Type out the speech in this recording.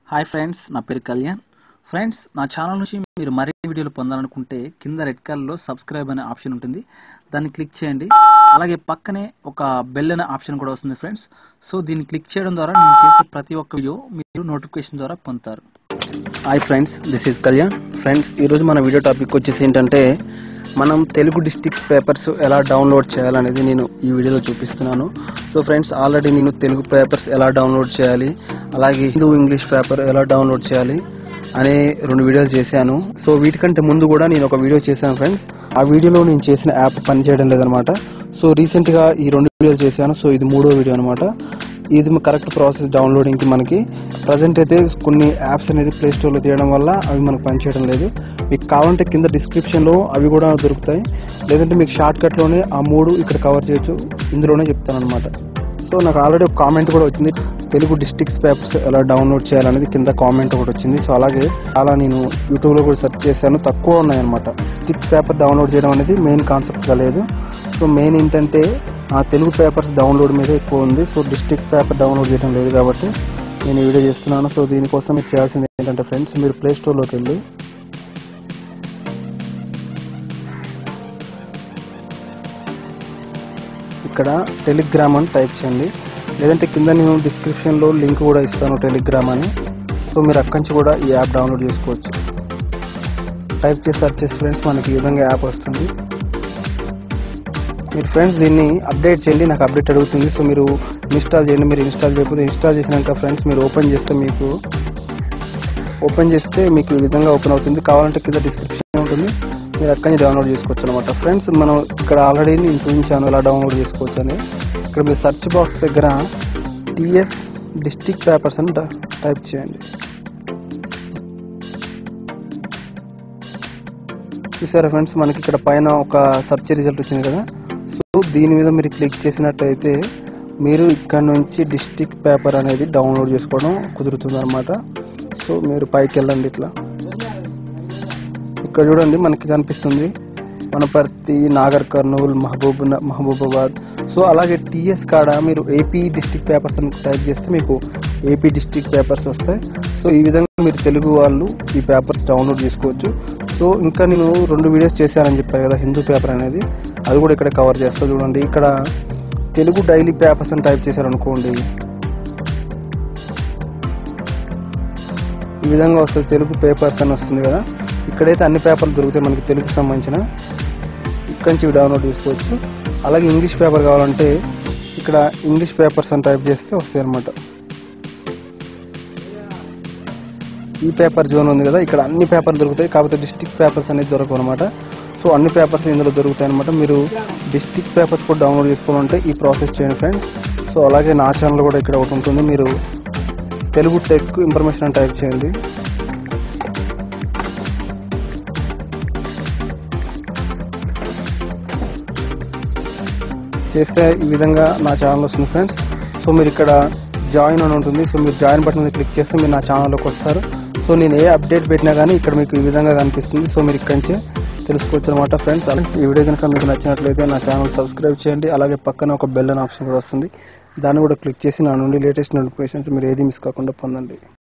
hi friends నా పేరు Kalyan friends నా ఛానల్ నుంచి మీరు మరిన్ని వీడియోలు పొందాలనుకుంటే కింద రెడ్ కలర్లో సబ్స్క్రైబ్ అనే ఆప్షన్ ఉంటుంది దాన్ని క్లిక్ చేయండి అలాగే పక్కనే ఒక బెల్ అనే ఆప్షన్ కూడా వస్తుంది ఫ్రెండ్స్ సో దీన్ని క్లిక్ చేయడం ద్వారా నేను చేసే ప్రతి ఒక్క వీడియో మీరు నోటిఫికేషన్ ద్వారా పొందుతారు hi friends this is Kalyan friends ఈరోజు మన వీడియో టాపిక్ వచ్చేసి ఏంటంటే మనం తెలుగు డిస్టిక్స్ పేపర్స్ ఎలా డౌన్లోడ్ చేయాలనేది నేను ఈ వీడియోలో చూపిస్తున్నాను సో ఫ్రెండ్స్ ఆల్రెడీ నేను తెలుగు పేపర్స్ ఎలా డౌన్లోడ్ చేయాలి అలాగే హిందూ ఇంగ్లీష్ పేపర్ ఎలా డౌన్లోడ్ చేయాలి అనే రెండు వీడియోలు చేశాను సో వీటికంటే ముందు కూడా నేను ఒక వీడియో చేశాను ఫ్రెండ్స్ ఆ వీడియోలో నేను చేసిన యాప్ పనిచేయడం లేదనమాట సో రీసెంట్గా ఈ రెండు వీడియోలు చేశాను సో ఇది మూడో వీడియో అనమాట ఇది కరెక్ట్ ప్రాసెస్ డౌన్లోడింగ్కి మనకి ప్రజెంట్ అయితే కొన్ని యాప్స్ అనేది ప్లే స్టోర్లో తీయడం వల్ల అవి మనకు పనిచేయడం లేదు మీకు కావాలంటే కింద డిస్క్రిప్షన్లో అవి కూడా దొరుకుతాయి లేదంటే మీకు షార్ట్ కట్లోనే ఆ మూడు ఇక్కడ కవర్ చేయొచ్చు ఇందులోనే చెప్తాను అనమాట సో నాకు ఆల్రెడీ ఒక కామెంట్ కూడా వచ్చింది తెలుగు డిస్టిక్స్ పేపర్స్ ఎలా డౌన్లోడ్ చేయాలనేది కింద కామెంట్ ఒకటి వచ్చింది సో అలాగే అలా నేను యూట్యూబ్లో కూడా సెర్చ్ చేశాను తక్కువ ఉన్నాయన్నమాట స్టిక్ పేపర్ డౌన్లోడ్ చేయడం అనేది మెయిన్ కాన్సెప్ట్గా లేదు సో మెయిన్ ఏంటంటే ఆ తెలుగు పేపర్స్ డౌన్లోడ్ మీద ఎక్కువ ఉంది సో డిస్ట్రిక్ట్ పేపర్ డౌన్లోడ్ చేయడం లేదు కాబట్టి నేను ఈ వీడియో చేస్తున్నాను సో దీనికోసం మీరు చేయాల్సింది ఏంటంటే ఫ్రెండ్స్ మీరు ప్లే స్టోర్లోకి వెళ్ళి ఇక్కడ టెలిగ్రామ్ అని టైప్ చేయండి లేదంటే కింద నేను డిస్క్రిప్షన్లో లింక్ కూడా ఇస్తాను టెలిగ్రామ్ అని సో మీరు అక్కడి నుంచి కూడా ఈ యాప్ డౌన్లోడ్ చేసుకోవచ్చు టైప్ చేసి సర్చ్ చేసి ఫ్రెండ్స్ మనకి ఈ విధంగా యాప్ వస్తుంది మీరు ఫ్రెండ్స్ దీన్ని అప్డేట్ చేయండి నాకు అప్డేట్ అడుగుతుంది సో మీరు ఇన్స్టాల్ చేయండి మీరు ఇన్స్టాల్ చేయకపోతే ఇన్స్టాల్ చేసినాక ఫ్రెండ్స్ మీరు ఓపెన్ చేస్తే మీకు ఓపెన్ చేస్తే మీకు ఈ విధంగా ఓపెన్ అవుతుంది కావాలంటే కింద డిస్క్రిప్షన్ ఉంటుంది మీరు అక్కడి నుంచి డౌన్లోడ్ చేసుకోవచ్చు అనమాట ఫ్రెండ్స్ మనం ఇక్కడ ఆల్రెడీ నేను చూపించాను ఎలా డౌన్లోడ్ చేసుకోవచ్చు అని ఇక్కడ మీరు సెర్చ్ బాక్స్ దగ్గర టిఎస్ డిస్టిక్ పేపర్స్ అని టైప్ చేయండి చూసారా ఫ్రెండ్స్ మనకి ఇక్కడ పైన ఒక సెర్చ్ రిజల్ట్ వచ్చింది కదా సో దీని మీద మీరు క్లిక్ చేసినట్టయితే మీరు ఇక్కడ నుంచి డిస్టిక్ పేపర్ అనేది డౌన్లోడ్ చేసుకోవడం కుదురుతుంది అనమాట సో మీరు పైకి వెళ్ళండి ఇట్లా ఇక్కడ చూడండి మనకి కనిపిస్తుంది వనపర్తి నాగర్ కర్నూలు మహబూబ్ మహబూబాబాద్ సో అలాగే టీఎస్ కాడ మీరు ఏపీ డిస్టిక్ పేపర్స్ అని టైప్ చేస్తే మీకు ఏపీ డిస్టిక్ పేపర్స్ వస్తాయి సో ఈ విధంగా మీరు తెలుగు వాళ్ళు ఈ పేపర్స్ డౌన్లోడ్ చేసుకోవచ్చు సో ఇంకా నేను రెండు వీడియోస్ చేశానని చెప్పాను కదా హిందూ పేపర్ అనేది అది కూడా ఇక్కడ కవర్ చేస్తా చూడండి ఇక్కడ తెలుగు డైలీ పేపర్స్ అని టైప్ చేశారనుకోండి ఈ విధంగా వస్తుంది తెలుగు పేపర్స్ అని వస్తుంది కదా ఇక్కడైతే అన్ని పేపర్లు దొరుకుతాయి మనకి తెలుగుకి సంబంధించిన ఇక్కడి నుంచి డౌన్లోడ్ చేసుకోవచ్చు అలాగే ఇంగ్లీష్ పేపర్ కావాలంటే ఇక్కడ ఇంగ్లీష్ పేపర్స్ అని టైప్ చేస్తే వస్తాయి అనమాట ఈ పేపర్ జోన్ ఉంది కదా ఇక్కడ అన్ని పేపర్లు దొరుకుతాయి కాకపోతే డిస్టిక్ పేపర్స్ అనేది దొరకవు అనమాట సో అన్ని పేపర్స్ ఇందులో దొరుకుతాయి అనమాట మీరు డిస్టిక్ పేపర్స్ కూడా డౌన్లోడ్ చేసుకోవాలంటే ఈ ప్రాసెస్ చేయండి ఫ్రెండ్స్ సో అలాగే నా ఛానల్ కూడా ఇక్కడ ఒకటి ఉంటుంది మీరు తెలుగు టెక్ ఇన్ఫర్మేషన్ అని టైప్ చేయండి చేస్తే ఈ విధంగా నా ఛానల్ వస్తుంది ఫ్రెండ్స్ సో మీరు ఇక్కడ జాయిన్ అని ఉంటుంది సో మీరు జాయిన్ బటన్ మీద క్లిక్ చేస్తే మీరు నా ఛానల్లోకి వస్తారు సో నేను ఏ అప్డేట్ పెట్టినా కానీ ఇక్కడ మీకు ఈ విధంగా కనిపిస్తుంది సో మీరు ఇక్కడి నుంచే తెలుసుకోవచ్చు అనమాట ఫ్రెండ్స్ అలాగే ఈ వీడియో కనుక మీకు నచ్చినట్లయితే నా ఛానల్ సబ్స్క్రైబ్ చేయండి అలాగే పక్కన ఒక బెల్ అనే ఆప్షన్ కూడా వస్తుంది దాన్ని కూడా క్లిక్ చేసి నా నుండి లేటెస్ట్ నోటిఫికేషన్స్ మీరు ఏది మిస్ కాకుండా పొందండి